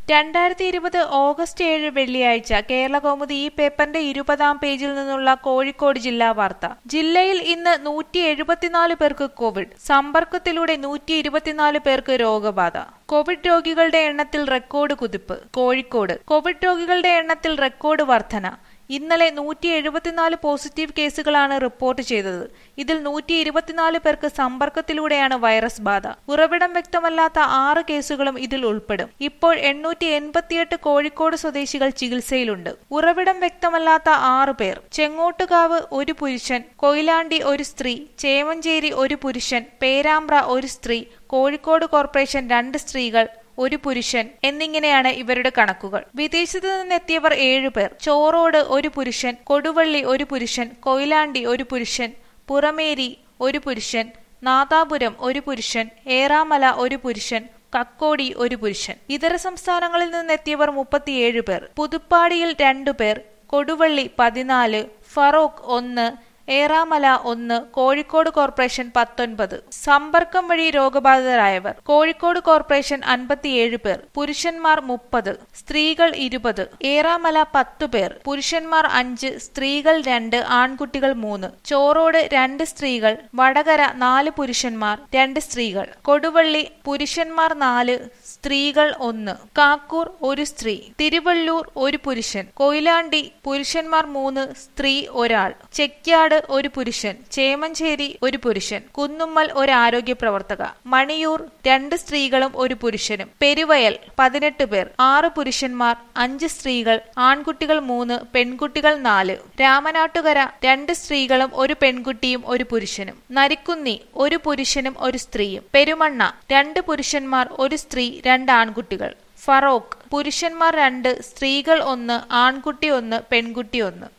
രണ്ടായിരത്തി ഇരുപത് ഓഗസ്റ്റ് ഏഴ് വെള്ളിയാഴ്ച കേരളകൗമുദി ഈ പേപ്പറിന്റെ ഇരുപതാം പേജിൽ നിന്നുള്ള കോഴിക്കോട് ജില്ലാ വാർത്ത ജില്ലയിൽ ഇന്ന് നൂറ്റി എഴുപത്തിനാല് പേർക്ക് കോവിഡ് സമ്പർക്കത്തിലൂടെ നൂറ്റി ഇരുപത്തിനാല് പേർക്ക് രോഗബാധ കോവിഡ് രോഗികളുടെ എണ്ണത്തിൽ റെക്കോർഡ് കുതിപ്പ് കോഴിക്കോട് കോവിഡ് രോഗികളുടെ എണ്ണത്തിൽ റെക്കോർഡ് വർധന ഇന്നലെ നൂറ്റി എഴുപത്തിനാല് പോസിറ്റീവ് കേസുകളാണ് റിപ്പോർട്ട് ചെയ്തത് ഇതിൽ നൂറ്റി ഇരുപത്തിനാല് പേർക്ക് സമ്പർക്കത്തിലൂടെയാണ് വൈറസ് ബാധ ഉറവിടം വ്യക്തമല്ലാത്ത ആറ് കേസുകളും ഇതിൽ ഉൾപ്പെടും ഇപ്പോൾ എണ്ണൂറ്റി എൺപത്തിയെട്ട് കോഴിക്കോട് സ്വദേശികൾ ചികിത്സയിലുണ്ട് ഉറവിടം വ്യക്തമല്ലാത്ത ആറ് പേർ ചെങ്ങോട്ടുകാവ് ഒരു പുരുഷൻ കൊയിലാണ്ടി ഒരു സ്ത്രീ ചേമഞ്ചേരി ഒരു പുരുഷൻ പേരാമ്പ്ര ഒരു സ്ത്രീ കോഴിക്കോട് കോർപ്പറേഷൻ രണ്ട് സ്ത്രീകൾ ഒരു പുരുഷൻ എന്നിങ്ങനെയാണ് ഇവരുടെ കണക്കുകൾ വിദേശത്തു നിന്നെത്തിയവർ ഏഴുപേർ ചോറോട് ഒരു പുരുഷൻ കൊടുവള്ളി ഒരു പുരുഷൻ കൊയിലാണ്ടി ഒരു പുരുഷൻ പുറമേരി ഒരു പുരുഷൻ നാദാപുരം ഒരു പുരുഷൻ ഏറാമല ഒരു പുരുഷൻ കക്കോടി ഒരു പുരുഷൻ ഇതര സംസ്ഥാനങ്ങളിൽ നിന്നെത്തിയവർ മുപ്പത്തിയേഴ് പേർ പുതുപ്പാടിയിൽ രണ്ടുപേർ കൊടുവള്ളി പതിനാല് ഫറോക്ക് ഒന്ന് ഏറാമല ഒന്ന് കോഴിക്കോട് കോർപ്പറേഷൻ പത്തൊൻപത് സമ്പർക്കം വഴി രോഗബാധിതരായവർ കോഴിക്കോട് കോർപ്പറേഷൻ അൻപത്തിയേഴ് പേർ പുരുഷന്മാർ മുപ്പത് സ്ത്രീകൾ ഇരുപത് ഏറാമല പത്തു പേർ പുരുഷന്മാർ അഞ്ച് സ്ത്രീകൾ രണ്ട് ആൺകുട്ടികൾ മൂന്ന് ചോറോട് രണ്ട് സ്ത്രീകൾ വടകര നാല് പുരുഷന്മാർ രണ്ട് സ്ത്രീകൾ കൊടുവള്ളി പുരുഷന്മാർ നാല് സ്ത്രീകൾ ഒന്ന് കാക്കൂർ ഒരു സ്ത്രീ തിരുവള്ളൂർ ഒരു പുരുഷൻ കൊയിലാണ്ടി പുരുഷന്മാർ മൂന്ന് സ്ത്രീ ഒരാൾ ചെക്യാട് ഒരു പുരുഷൻ ചേമഞ്ചേരി ഒരു പുരുഷൻ കുന്നുമ്മൽ ഒരു ആരോഗ്യ പ്രവർത്തക മണിയൂർ രണ്ട് സ്ത്രീകളും ഒരു പുരുഷനും പെരുവയൽ പതിനെട്ട് പേർ ആറ് പുരുഷന്മാർ അഞ്ച് സ്ത്രീകൾ ആൺകുട്ടികൾ മൂന്ന് പെൺകുട്ടികൾ നാല് രാമനാട്ടുകര രണ്ട് സ്ത്രീകളും ഒരു പെൺകുട്ടിയും ഒരു പുരുഷനും നരിക്കുന്നി ഒരു പുരുഷനും ഒരു സ്ത്രീയും പെരുമണ്ണ രണ്ട് പുരുഷന്മാർ ഒരു സ്ത്രീ രണ്ട് ആൺകുട്ടികൾ ഫറോക്ക് പുരുഷന്മാർ രണ്ട് സ്ത്രീകൾ ഒന്ന് ആൺകുട്ടി ഒന്ന് പെൺകുട്ടി ഒന്ന്